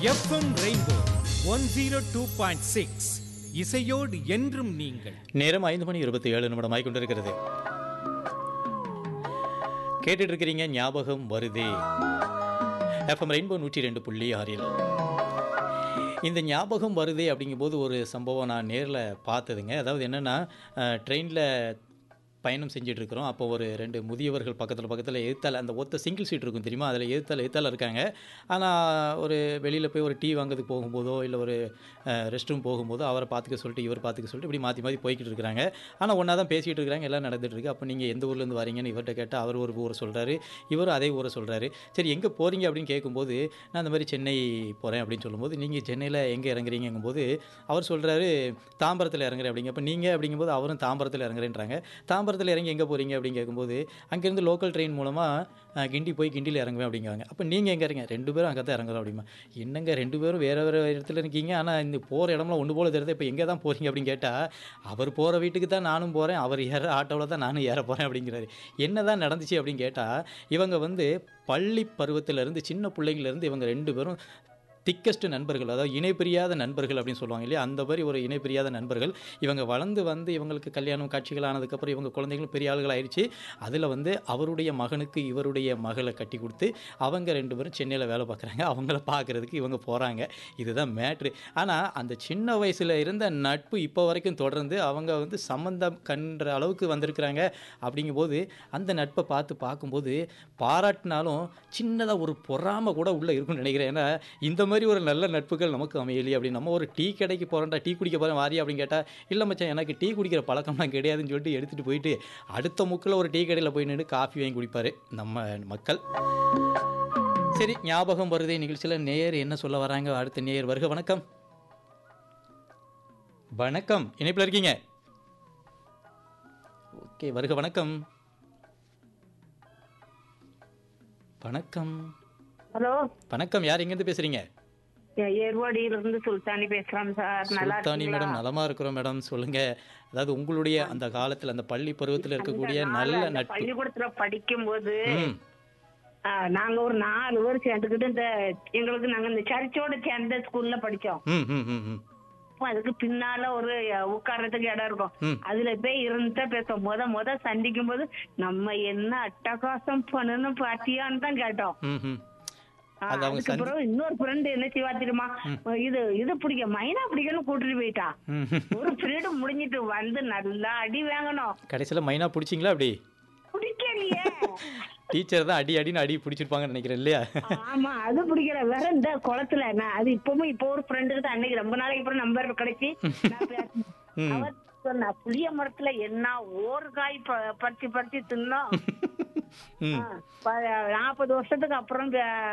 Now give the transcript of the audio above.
FM rainbow one zero two point six இசையோடு என்றும் நீங்கள் நேரம் ஐந்து மணி இருபத்தி ஏழு நிமிடமாய் கொண்டிருக்கிறது கேட்டுட்டு இருக்கிறீங்க ஞாபகம் வருதே எஃப்எம் ரெயின்போ நூற்றி ரெண்டு புள்ளி ஆறில் இந்த ஞாபகம் வருதே அப்படிங்கும்போது ஒரு சம்பவம் நான் நேரில் பார்த்ததுங்க அதாவது என்னென்னா ட்ரெயினில் பயணம் செஞ்சுட்டு இருக்கிறோம் அப்போ ஒரு ரெண்டு முதியவர்கள் பக்கத்தில் பக்கத்தில் எதிர்த்தால அந்த ஒத்த சிங்கிள் சீட் இருக்கும் தெரியுமா அதில் எதிர்த்தால எதிர்த்தால இருக்காங்க ஆனால் ஒரு வெளியில் போய் ஒரு டீ வாங்குறதுக்கு போகும்போதோ இல்லை ஒரு ரெஸ்ட் ரூம் போகும்போதோ அவரை பார்த்துக்க சொல்லிட்டு இவர் பார்த்துக்க சொல்லிட்டு இப்படி மாற்றி மாற்றி போய்கிட்டு இருக்கிறாங்க ஆனால் ஒன்றா தான் பேசிகிட்டு இருக்கிறாங்க எல்லாம் நடந்துட்டு இருக்கு அப்போ நீங்கள் எந்த ஊர்லேருந்து வரீங்கன்னு இவர்கிட்ட கேட்டால் அவர் ஒரு ஊரை சொல்கிறாரு இவர் அதே ஊரை சொல்கிறாரு சரி எங்கே போகிறீங்க அப்படின்னு கேட்கும்போது நான் இந்த மாதிரி சென்னை போகிறேன் அப்படின்னு சொல்லும்போது நீங்கள் சென்னையில் எங்கே இறங்குறீங்கும்போது அவர் சொல்கிறாரு தாம்பரத்தில் இறங்குறேன் அப்படிங்க அப்போ நீங்கள் அப்படிங்கும்போது அவரும் தாம்பரத்தில் இறங்குறேன்றாங்க தாம்பரத்தில் இறங்கி எங்கே போகிறீங்க அப்படின்னு கேட்கும்போது அங்கேருந்து லோக்கல் ட்ரெயின் மூலமாக கிண்டி போய் கிண்டியில் இறங்குவேன் அப்படிங்காங்க அப்போ நீங்கள் எங்கே இருங்க ரெண்டு பேரும் அங்கே தான் இறங்குறோம் அப்படிமா என்னங்க ரெண்டு பேரும் வேறு வேறு இடத்துல இருக்கீங்க ஆனால் இந்த போகிற இடம்லாம் ஒன்று போல தெரியுது இப்போ எங்கே தான் போகிறீங்க அப்படின்னு கேட்டால் அவர் போகிற வீட்டுக்கு தான் நானும் போகிறேன் அவர் ஏற ஆட்டோவில் தான் நானும் ஏற போகிறேன் அப்படிங்கிறாரு என்ன தான் நடந்துச்சு அப்படின்னு கேட்டால் இவங்க வந்து பள்ளி பருவத்திலேருந்து சின்ன பிள்ளைங்கள்லேருந்து இவங்க ரெண்டு பேரும் திக்கஸ்ட் நண்பர்கள் அதாவது இணை பிரியாத நண்பர்கள் அப்படின்னு சொல்லுவாங்க இல்லையா அந்த மாதிரி ஒரு இணை பிரியாத நண்பர்கள் இவங்க வளர்ந்து வந்து இவங்களுக்கு கல்யாணம் காட்சிகள் ஆனதுக்கப்புறம் இவங்க குழந்தைகளும் பெரிய ஆளுகள் ஆயிடுச்சு அதில் வந்து அவருடைய மகனுக்கு இவருடைய மகளை கட்டி கொடுத்து அவங்க ரெண்டு பேரும் சென்னையில் வேலை பார்க்குறாங்க அவங்கள பார்க்குறதுக்கு இவங்க போகிறாங்க இதுதான் மேட்ரு ஆனால் அந்த சின்ன வயசில் இருந்த நட்பு இப்போ வரைக்கும் தொடர்ந்து அவங்க வந்து சம்மந்தம் கன்ற அளவுக்கு வந்திருக்கிறாங்க அப்படிங்கும்போது அந்த நட்பை பார்த்து பார்க்கும்போது பாராட்டினாலும் சின்னதாக ஒரு பொறாமை கூட உள்ளே இருக்கும்னு நினைக்கிறேன் ஏன்னா இந்த மாதிரி ஒரு நல்ல நட்புகள் நமக்கு அமையலையே அப்படி நம்ம ஒரு டீ கடைக்கு போகிறோம்டா டீ குடிக்க போகிறேன் வாரியா அப்படின்னு கேட்டால் இல்லை மச்சான் எனக்கு டீ குடிக்கிற பழக்கம்லாம் கிடையாதுன்னு சொல்லிட்டு எடுத்துகிட்டு போயிட்டு அடுத்த முக்கில் ஒரு டீ கடையில் போய் நின்று காஃபி வாங்கி குடிப்பார் நம்ம மக்கள் சரி ஞாபகம் வருதே நிகழ்ச்சியில் நேயர் என்ன சொல்ல வராங்க அடுத்த நேயர் வருக வணக்கம் வணக்கம் இணைப்பில் இருக்கீங்க ஓகே வருக வணக்கம் வணக்கம் ஹலோ வணக்கம் யார் எங்கேருந்து பேசுறீங்க ஏர்வாடியில இருந்து சுல்தானி பேசுறேன் சார் நல்லா சுல்தானி இருக்கீங்களா? மேடம் நலமா இருக்கிறோம் மேடம் சொல்லுங்க அதாவது உங்களுடைய அந்த காலத்துல அந்த பள்ளி பருவத்தில் இருக்கக்கூடிய அந்த நல்ல நாலு அந்த நட்பு பள்ளிக்கூடத்துல படிக்கும் போது ம் நாங்க ஒரு நாலு பேர் சேர்ந்துக்கிட்டு இந்த எங்களுக்கு நாங்க இந்த சர்ச்சோட சேர்ந்த ஸ்கூல்ல படிச்சோம் ம் ம் ம் ம் அப்ப அதுக்கு பின்னால ஒரு அஹ், உட்கார்றதுக்கு இடம் இருக்கும் ம். அதுல போய் இருந்துட்டா பேசுவோம் முத முத சந்திக்கும் போது நம்ம என்ன அட்டகாசம் பண்ணணும் பாத்தியான்னு தான் கேட்டோம் ம் ம் ஆ, அது அவங்க அதுக்கு சந்தி- பிறகு இன்னொரு ஃப்ரெண்டு என்ன செய்வா தெரியுமா இது இது பிடிக்க மைனா பிடிக்கன்னு கூட்டிட்டு போயிட்டா ம் ம். ஒரு பீரியட் முடிஞ்சிட்டு வந்து நல்லா அடி வாங்கணும் கடைசியில மைனா பிடிச்சிங்களா அப்படி பிடிக்கலையே டீச்சர் தான் அடி அடின்னு அடி பிடிச்சிருப்பாங்கன்னு நினைக்கிறேன் இல்லையா ஆமா அது பிடிக்கல வேற இந்த குளத்துல நான் அது இப்பவும் இப்போ ஒரு ஃப்ரெண்டுக்கு தான் அன்னைக்கு ரொம்ப நாளைக்கு அப்புறம் நம்பர் கிடைச்சி நான் பேசினேன். ம். அவ சொன்னா புளிய மரத்துல என்ன ஓர்காய் ப- பறிச்சு பறிச்சு தின்னோம் ம் நாற்பது வருஷத்துக்கு அப்புறம்